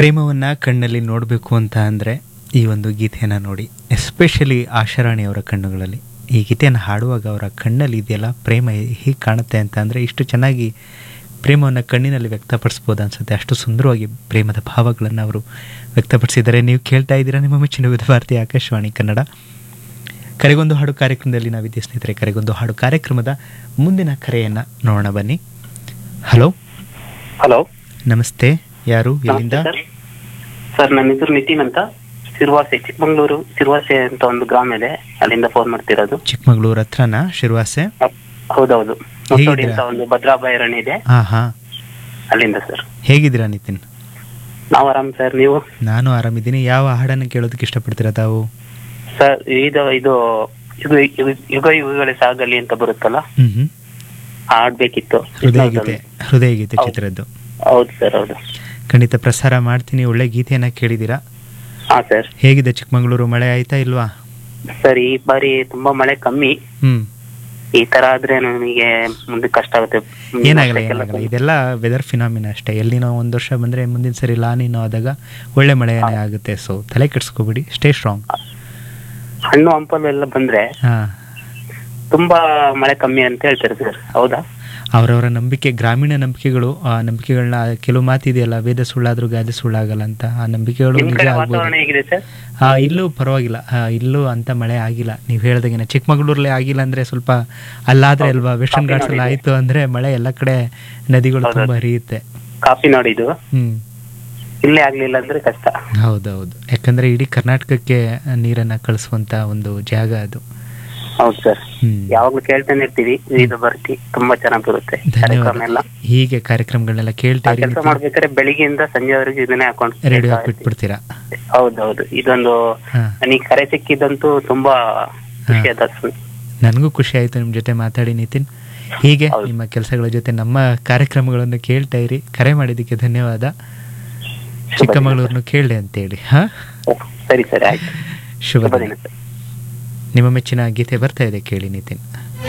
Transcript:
ಪ್ರೇಮವನ್ನು ಕಣ್ಣಲ್ಲಿ ನೋಡಬೇಕು ಅಂತ ಅಂದರೆ ಈ ಒಂದು ಗೀತೆಯನ್ನು ನೋಡಿ ಎಸ್ಪೆಷಲಿ ಆಶಾರಾಣಿ ಅವರ ಕಣ್ಣುಗಳಲ್ಲಿ ಈ ಗೀತೆಯನ್ನು ಹಾಡುವಾಗ ಅವರ ಕಣ್ಣಲ್ಲಿ ಇದೆಯಲ್ಲ ಪ್ರೇಮ ಹೇಗೆ ಕಾಣುತ್ತೆ ಅಂತ ಅಂದರೆ ಇಷ್ಟು ಚೆನ್ನಾಗಿ ಪ್ರೇಮವನ್ನು ಕಣ್ಣಿನಲ್ಲಿ ವ್ಯಕ್ತಪಡಿಸ್ಬೋದು ಅನ್ಸುತ್ತೆ ಅಷ್ಟು ಸುಂದರವಾಗಿ ಪ್ರೇಮದ ಭಾವಗಳನ್ನು ಅವರು ವ್ಯಕ್ತಪಡಿಸಿದ್ದಾರೆ ನೀವು ಕೇಳ್ತಾ ಇದ್ದೀರಾ ನಿಮ್ಮ ಮೆಚ್ಚಿನ ವಿಧ ಭಾರತಿ ಆಕಾಶವಾಣಿ ಕನ್ನಡ ಕರೆಗೊಂದು ಹಾಡು ಕಾರ್ಯಕ್ರಮದಲ್ಲಿ ನಾವಿದ್ದೀವಿ ಸ್ನೇಹಿತರೆ ಕರೆಗೊಂದು ಹಾಡು ಕಾರ್ಯಕ್ರಮದ ಮುಂದಿನ ಕರೆಯನ್ನು ನೋಡೋಣ ಬನ್ನಿ ಹಲೋ ಹಲೋ ನಮಸ್ತೆ ಯಾರು ಎಲ್ಲಿಂದ ನಮಸ್ತೆ ಸರ್ ಸರ್ ನನ್ನ ಹೆಸರು ನಿತಿನ್ ಅಂತ ಸಿರ್ವಾಸೆ ಚಿಕ್ಕಮಂಗ್ಳೂರು ಸಿರ್ವಾಸೆ ಅಂತ ಒಂದು ಗ್ರಾಮ ಇದೆ ಅಲ್ಲಿಂದ ಫೋನ್ ಮಾಡ್ತಿರೋದು ಚಿಕ್ಕಮಗಳೂರು ಹತ್ರನ ಶಿರ್ವಾಸೆ ಅಪ್- ಹೌದೌದು ಮುತ್ತೋಡಿ ಹೇಗಿದ್ದೀರಾ? ಅಂತ ಒಂದು ಭದ್ರಾ ಬೈರಣಿ ಇದೆ ಹಾ ಹಾ ಅಲ್ಲಿಂದ ಸರ್ ಹೇಗಿದ್ದೀರಾ ನಿತಿನ್ ನಾವು ಆರಾಮ್ ಸರ್ ನೀವು ನಾನು ಆರಾಮಿದ್ದೀನಿ ಯಾವ ಹಾಡನ್ನು ಕೇಳೋದಕ್ಕೆ ಇಷ್ಟಪಡ್ತೀರಾ ತಾವು ಸರ್ ಇದು ಇದು ಯುಗ ಯುಗ- ಯುಗ ಯುಗಗಳೇ ಸಾಗಲಿ ಅಂತ ಬರುತ್ತಲ್ಲ ಹ್ಮ್ ಹ್ಮ್ ಆಡ್ಬೇಕಿತ್ತು ಹೃದಯ ಗೀತೆ ಹೃದಯ ಗೀತೆ ಹೌದು. ಚಿತ್ರದ್ದು ಹೌದು ಸರ್ ಹೌದು ಖಂಡಿತ ಪ್ರಸಾರ ಮಾಡ್ತೀನಿ ಒಳ್ಳೆ ಗೀತೆಯನ್ನ ಕೇಳಿದ್ದೀರಾ ಹಾ ಸರ್ ಹೇಗಿದೆ ಚಿಕ್ಕಮಗಳೂರು ಮಳೆ ಆಯ್ತಾ ಇಲ್ವಾ ಸರ್ ಈ ಬಾರಿ ತುಂಬಾ ಮಳೆ ಕಮ್ಮಿ ಹ್ಮ್ ಈ ತರ ಆದ್ರೆ ನಮಗೆ ಮುಂದೆ ಕಷ್ಟ ಆಗುತ್ತೆ ಮುಂದಿನ ಏನಾಗಲ್ಲ ವರ್ಷಕ್ಕೆಲ್ಲ ಏನಾಗಲ್ಲ ಇದೆಲ್ಲ ವೆದರ್ ಫಿನಾಮಿನ ಅಷ್ಟೇ ಎಲ್ಲಿನೋ ಒಂದು ವರ್ಷ ಬಂದ್ರೆ ಮುಂದಿನ ಸರಿ ಲಾನಿನೋ ಆದಾಗ ಒಳ್ಳೆ ಮಳೆನೇ ಆಗುತ್ತೆ ಸೊ ತಲೆ ಕೆಡಿಸ್ಕೋಬಿಡಿ ಸ್ಟೇ ಸ್ಟ್ರಾಂಗ್ ಹಣ್ಣು ಹಂಪಲು ಎಲ್ಲ ಬಂದ್ರೆ ಹಾ ತುಂಬಾ ಮಳೆ ಕಮ್ಮಿ ಅಂತ ಹೇಳ್ತಾರೆ ಸರ್ ಹೌದಾ ಅವರವರ ನಂಬಿಕೆ ಗ್ರಾಮೀಣ ನಂಬಿಕೆಗಳು ಆ ನಂಬಿಕೆಗಳನ್ನ ಕೆಲವು ಮಾತಿದೆಯಲ್ಲ ವೇದ ಸುಳ್ಳಾದ್ರೂ ಗಾದೆ ಸುಳ್ಳಾಗಲ್ಲ ಅಂತ ಆ ನಂಬಿಕೆಗಳು ನಿಮ್ ನಿಜ ಕಡೆ ಆಗ್ಬೋದು ವಾತಾವರಣ ಹೇಗಿದೆ ಸರ್ ಆ ಇಲ್ಲೂ ಪರವಾಗಿಲ್ಲ ಆ, ಇಲ್ಲೂ ಅಂತ ಮಳೆ ಆಗಿಲ್ಲ ನೀವು ಹೇಳ್ದಾಗೇನೆ ಚಿಕ್ಕಮಗಳೂರಲ್ಲಿ ಆಗಿಲ್ಲ ಅಂದ್ರೆ ಸ್ವಲ್ಪ ಅಲ್ಲಾದ್ರೆ ಹೌದು. ಅಲ್ವಾ ವೆಸ್ಟರ್ನ್ ಕಾಫಿ ಘಾಟ್ಸ್ ಅಲ್ಲಿ ನಾಡು ಆಯ್ತು ಅಂದ್ರೆ ಮಳೆ ಎಲ್ಲ ಕಡೆ ನದಿಗಳು ಹೌದು. ತುಂಬಾ ಹರಿಯುತ್ತೆ ಕಾಫಿ ನಾಡಿದು ಹ್ಮ್ ಇಲ್ಲೇ ಆಗ್ಲಿಲ್ಲ ಅಂದ್ರೆ ಕಷ್ಟ ಹೌದೌದು ಯಾಕಂದ್ರೆ ಇಡೀ ಕರ್ನಾಟಕಕ್ಕೆ ನೀರನ್ನ ಕಳಿಸುವಂತ ಒಂದು ಜಾಗ ಅದು ಹೌದು ಸರ್ ಹ್ಮ್ ಯಾವಾಗ್ಲೂ ಕೇಳ್ತಾನೆ ಇರ್ತೀವಿ ಇದು ಬರ್ತಿ ತುಂಬಾ ಚೆನ್ನಾಗಿ ಬರುತ್ತೆ ಕಾರ್ಯಕ್ರಮ ಎಲ್ಲ ಧನ್ಯವಾದ ಹೀಗೆ ಕಾರ್ಯಕ್ರಮಗಳನ್ನೆಲ್ಲ ಕೇಳ್ತಾ ಇರಿ ಕೆಲಸ ಮಾಡ್ಬೇಕಾದ್ರೆ ಬೆಳಿಗ್ಗೆಯಿಂದ ಸಂಜೆವರೆಗೂ ಇದನ್ನೇ ಹಾಕೊಂಡು ರೇಡಿಯೋ ಹಾಕ್ಬಿಟ್ಬಿಡ್ತೀರಾ ಹೌದೌದು ಇದೊಂದು ಹಾ ನನಗೆ ಕರೆ ಸಿಕ್ಕಿದಂತೂ ತುಂಬಾ ಖುಷಿ ಆದ ನನಗೂ ಖುಷಿ ಆಯ್ತು ನಿಮ್ಮ ಜೊತೆ ಮಾತಾಡಿ ನಿತಿನ್ ಹೀಗೆ ಹೌದು. ನಿಮ್ಮ ಕೆಲಸಗಳ ಜೊತೆ ನಮ್ಮ ಕಾರ್ಯಕ್ರಮಗಳನ್ನು ಕೇಳ್ತಾ ಇರಿ ಕರೆ ಮಾಡಿದ್ದಕ್ಕೆ ಧನ್ಯವಾದ ಚಿಕ್ಕಮಗಳೂರನ್ನು ಕೇಳಿ ಅಂತೇಳಿ ಹಾ ಸರಿ ಸರಿ ಆಯ್ತು ಶುಭ ಶುಭ ದಿನ ದಿನ ಸರ್ ನಿಮ್ಮ ಮೆಚ್ಚಿನ ಗೀತೆ ಬರ್ತಾ ಇದೆ ಕೇಳಿ ನಿತಿನ್